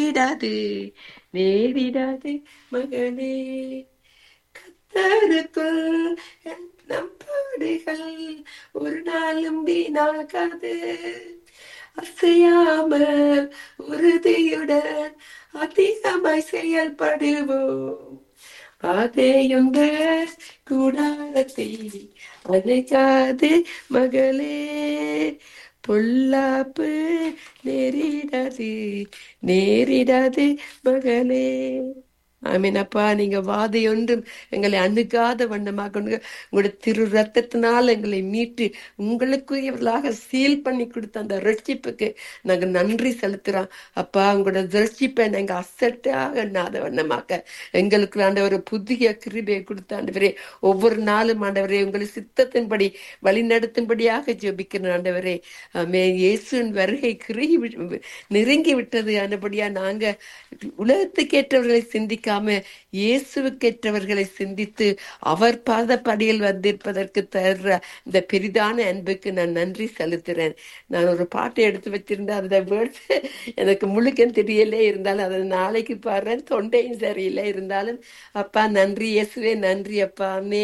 நேரிடாது நேரிடாது மகனே கத்தருக்குள் என் நம்பாடுகள் ஒரு நாளும் வீணாகாது அசையாமல் உறுதியுடன் அதிகமாய் செயல்படுவோம் பாதையுங்க கூடாரத்தை அணைக்காது மகளே பொல்லாப்பு நேரிடாது நேரிடாது மகளே ஆமீனப்பா நீங்க வாதை ஒன்றும் எங்களை அணுகாத வண்ணமாக உங்களுடைய திரு ரத்தத்தினால் எங்களை மீட்டு உங்களுக்குரியவர்களாக சீல் பண்ணி கொடுத்த அந்த ரட்சிப்புக்கு நாங்க நன்றி செலுத்துறோம் அப்பா உங்களோட ரட்சிப்பை நாங்க அசட்டாக எண்ணாத வண்ணமாக எங்களுக்கு ஆண்டவர் புதிய கிருபையை கொடுத்த ஆண்டவரே ஒவ்வொரு நாளும் ஆண்டவரே உங்களை சித்தத்தின்படி வழி நடத்தும்படியாக ஜெபிக்கிறேன் ஆண்டவரே ஆமே இயேசுவின் வருகை கிருகி வி- நெருங்கி விட்டது ஆனபடியா நாங்க உலகத்துக்கேற்றவர்களை சிந்திக்காம இயேசுவுக்கேற்றவர்களை சிந்தித்து அவர் பாதப்படியில் வந்திருப்பதற்கு தர்ற இந்த பெரிதான அன்புக்கு நான் நன்றி செலுத்துறேன் நான் ஒரு பாட்டை எடுத்து வச்சிருந்தேன் அந்த வேர்ட்ஸ் எனக்கு முழுக்க தெரியலே இருந்தாலும் அதை நாளைக்கு பாடுறேன் தொண்டையும் சரியில்லை இருந்தாலும் அப்பா நன்றி இயேசுவே நன்றி அப்பா அம்மே